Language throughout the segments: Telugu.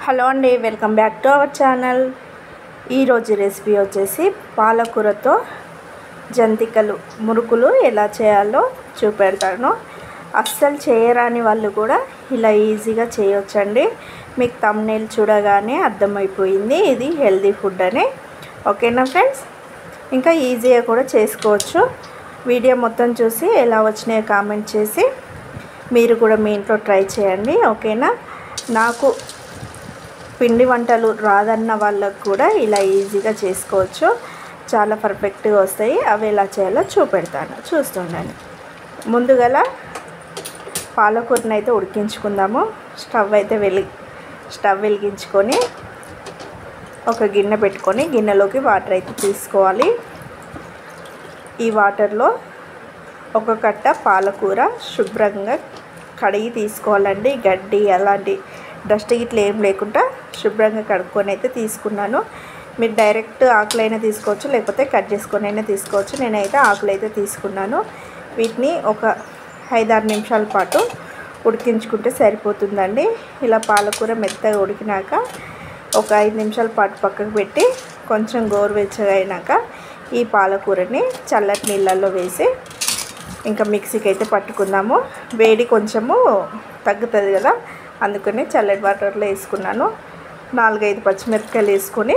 హలో అండి welcome back to our channel ఈరోజు రెసిపీ వచ్చేసి పాలకూరతో జంతికలు మురుకులు ఎలా చేయాలో చూపెడతాను అస్సలు చేయరాని వాళ్ళు కూడా ఇలా ఈజీగా చేయొచ్చండి మీకు తమ్నేల్ చూడగానే అర్థమైపోయింది ఇది హెల్దీ ఫుడ్ అని ఓకేనా ఫ్రెండ్స్ ఇంకా ఈజీగా కూడా చేసుకోవచ్చు వీడియో మొత్తం చూసి ఎలా వచ్చినాయో కామెంట్ చేసి మీరు కూడా మీ ఇంట్లో ట్రై చేయండి ఓకేనా నాకు పిండి వంటలు రాదన్న వాళ్ళకు కూడా ఇలా ఈజీగా చేసుకోవచ్చు చాలా పర్ఫెక్ట్గా వస్తాయి అవి ఎలా చేయాలో చూపెడతాను చూస్తుండండి ముందుగల పాలకూరని అయితే ఉడికించుకుందాము స్టవ్ అయితే వెలి స్టవ్ వెలిగించుకొని ఒక గిన్నె పెట్టుకొని గిన్నెలోకి వాటర్ అయితే తీసుకోవాలి ఈ వాటర్లో ఒక కట్ట పాలకూర శుభ్రంగా కడిగి తీసుకోవాలండి గడ్డి అలాంటి డస్ట్ గిట్ల ఏం లేకుండా శుభ్రంగా కడుక్కొని అయితే తీసుకున్నాను మీరు డైరెక్ట్ ఆకులైనా తీసుకోవచ్చు లేకపోతే కట్ చేసుకొని అయినా తీసుకోవచ్చు నేనైతే ఆకులు అయితే తీసుకున్నాను వీటిని ఒక ఐదారు నిమిషాల పాటు ఉడికించుకుంటే సరిపోతుందండి ఇలా పాలకూర మెత్తగా ఉడికినాక ఒక ఐదు నిమిషాల పాటు పక్కకు పెట్టి కొంచెం గోరువెచ్చగా అయినాక ఈ పాలకూరని చల్లటి నీళ్ళల్లో వేసి ఇంకా మిక్సీకి అయితే పట్టుకుందాము వేడి కొంచెము తగ్గుతుంది కదా అందుకని చల్లటి వాటర్లో వేసుకున్నాను నాలుగైదు పచ్చిమిరపకాయలు వేసుకొని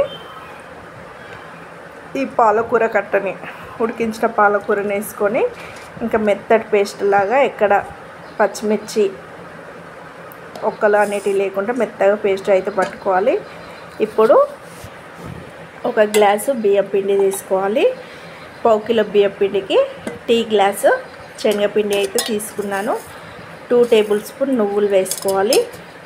ఈ పాలకూర కట్టని ఉడికించిన పాలకూరని వేసుకొని ఇంకా మెత్తటి పేస్ట్ లాగా ఎక్కడ పచ్చిమిర్చి ఒక్కలు అనేటివి లేకుండా మెత్తగా పేస్ట్ అయితే పట్టుకోవాలి ఇప్పుడు ఒక గ్లాసు బియ్యం పిండి తీసుకోవాలి పావు కిలో బియ్యం పిండికి టీ గ్లాసు శనగపిండి అయితే తీసుకున్నాను టూ టేబుల్ స్పూన్ నువ్వులు వేసుకోవాలి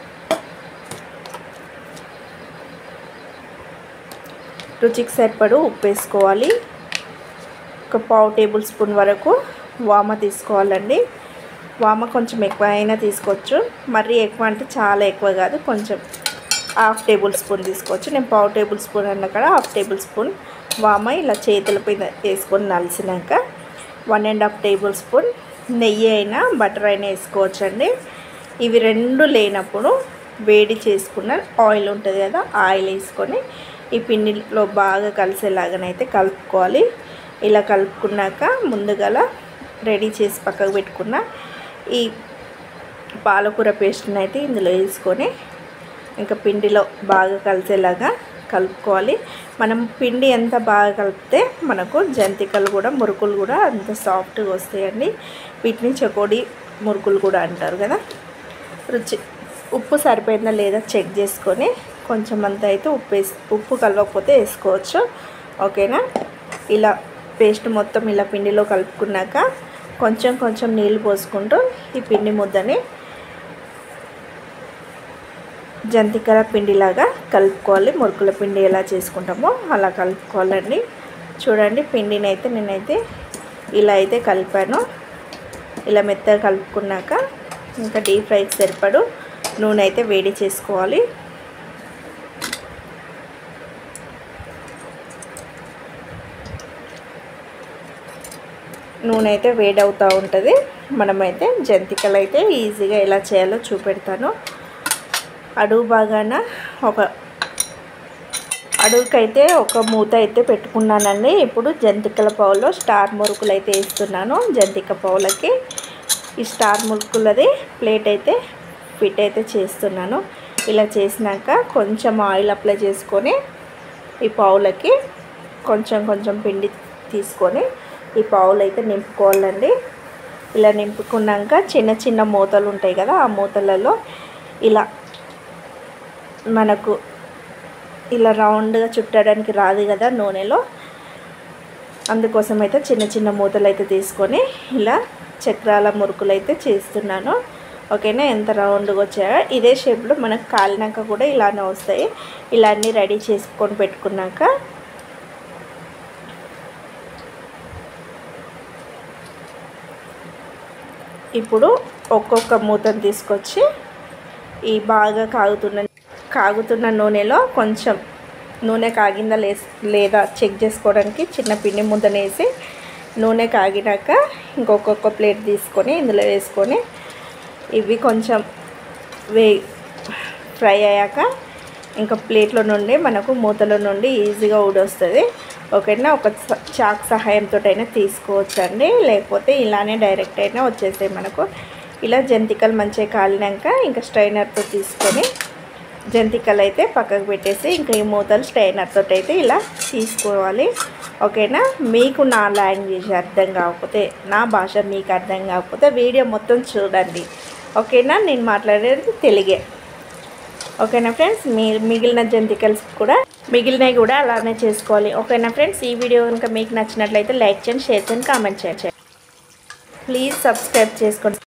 రుచికి సరిపడు ఉప్పు వేసుకోవాలి ఒక పావు టేబుల్ స్పూన్ వరకు వామ తీసుకోవాలండి వామ కొంచెం ఎక్కువ అయినా తీసుకోవచ్చు మరీ ఎక్కువ అంటే చాలా ఎక్కువ కాదు కొంచెం హాఫ్ టేబుల్ స్పూన్ తీసుకోవచ్చు నేను పావు టేబుల్ స్పూన్ అన్న కూడా హాఫ్ టేబుల్ స్పూన్ వామ ఇలా చేతులపై వేసుకొని నలిసినాక one and half tablespoon నెయ్యి అయినా బటర్ అయినా వేసుకోవచ్చు అండి ఇవి రెండు లేనప్పుడు వేడి చేసుకున్న ఆయిల్ ఉంటుంది కదా ఆయిల్ వేసుకొని ఈ పిండిలో బాగా కలిసేలాగానైతే కలుపుకోవాలి ఇలా కలుపుకున్నాక ముందుగల రెడీ చేసి పక్కకు పెట్టుకున్న ఈ పాలకూర పేస్ట్ని అయితే ఇందులో వేసుకొని ఇంకా పిండిలో బాగా కలిసేలాగా కలుపుకోవాలి మనం పిండి ఎంత బాగా కలిపితే మనకు జంతికలు కూడా మురుకులు కూడా అంత సాఫ్ట్గా వస్తాయండి వీటిని చకోడి మురుకులు కూడా అంటారు కదా రుచి ఉప్పు సరిపోయిందా లేదా చెక్ చేసుకొని కొంచెం అంత అయితే ఉప్పు వేసి ఉప్పు కలవకపోతే వేసుకోవచ్చు ఓకేనా ఇలా పేస్ట్ మొత్తం ఇలా పిండిలో కలుపుకున్నాక కొంచెం కొంచెం నీళ్ళు పోసుకుంటూ ఈ పిండి ముద్దని జంతికల పిండిలాగా కలుపుకోవాలి మురుకుల పిండి ఎలా చేసుకుంటామో అలా కలుపుకోవాలండి చూడండి పిండిని అయితే నేనైతే ఇలా అయితే కలిపాను ఇలా మెత్తగా కలుపుకున్నాక ఇంకా డీప్ ఫ్రైకి సరిపడు నూనె అయితే వేడి చేసుకోవాలి నూనె అయితే వేడి అవుతూ ఉంటుంది మనమైతే జంతికలు అయితే ఈజీగా ఎలా చేయాలో చూపెడతాను అడుగు బాగాన ఒక అడుగుకైతే ఒక మూత అయితే పెట్టుకున్నానండి ఇప్పుడు జంతికల పావులో స్టార్ మురుకులు అయితే వేస్తున్నాను జంతిక పావులకి ఈ స్టార్ మురుకులది ప్లేట్ అయితే ఫిట్ అయితే చేస్తున్నాను ఇలా చేసినాక కొంచెం ఆయిల్ అప్లై చేసుకొని ఈ పావులకి కొంచెం కొంచెం పిండి తీసుకొని ఈ పావులు అయితే నింపుకోవాలండి ఇలా నింపుకున్నాక చిన్న చిన్న మూతలు ఉంటాయి కదా ఆ మూతలలో ఇలా మనకు ఇలా రౌండ్గా చుట్టడానికి రాదు కదా నూనెలో అందుకోసం అయితే చిన్న చిన్న మూతలు అయితే తీసుకొని ఇలా చక్రాల మురుకులు అయితే చేస్తున్నాను ఓకేనా ఎంత రౌండ్గా వచ్చాయో ఇదే షేప్లో మనకు కాలినాక కూడా ఇలానే వస్తాయి ఇలా అన్నీ రెడీ చేసుకొని పెట్టుకున్నాక ఇప్పుడు ఒక్కొక్క మూతను తీసుకొచ్చి ఈ బాగా కాగుతున్న కాగుతున్న నూనెలో కొంచెం నూనె కాగిందా లే లేదా చెక్ చేసుకోవడానికి చిన్న పిండి ముద్దనేసి నూనె కాగినాక ఇంకొకొక్క ప్లేట్ తీసుకొని ఇందులో వేసుకొని ఇవి కొంచెం వే ఫ్రై అయ్యాక ఇంకా ప్లేట్లో నుండి మనకు మూతలో నుండి ఈజీగా ఊడొస్తుంది ఓకేనా ఒక స- చాక్ సహాయంతో అయినా తీసుకోవచ్చండి లేకపోతే ఇలానే డైరెక్ట్ అయినా వచ్చేస్తాయి మనకు ఇలా జంతికలు మంచిగా కాలినాక ఇంకా స్ట్రైనర్తో తీసుకొని జంతికలు అయితే పక్కకు పెట్టేసి ఇంకా ఈ మూతలు స్ట్రైనర్తో అయితే ఇలా తీసుకోవాలి ఓకేనా మీకు నా లాంగ్వేజ్ అర్థం కాకపోతే నా భాష మీకు అర్థం కాకపోతే వీడియో మొత్తం చూడండి ఓకేనా నేను మాట్లాడేది తెలుగే ఓకేనా ఫ్రెండ్స్ మీ మిగిలిన జంతికల్స్ కూడా మిగిలినవి కూడా అలానే చేసుకోవాలి ఓకేనా ఫ్రెండ్స్ ఈ వీడియో కనుక మీకు నచ్చినట్లయితే లైక్ చేయండి షేర్ చేయండి కామెంట్ చేయండి ప్లీజ్ సబ్స్క్రైబ్ చేసుకోండి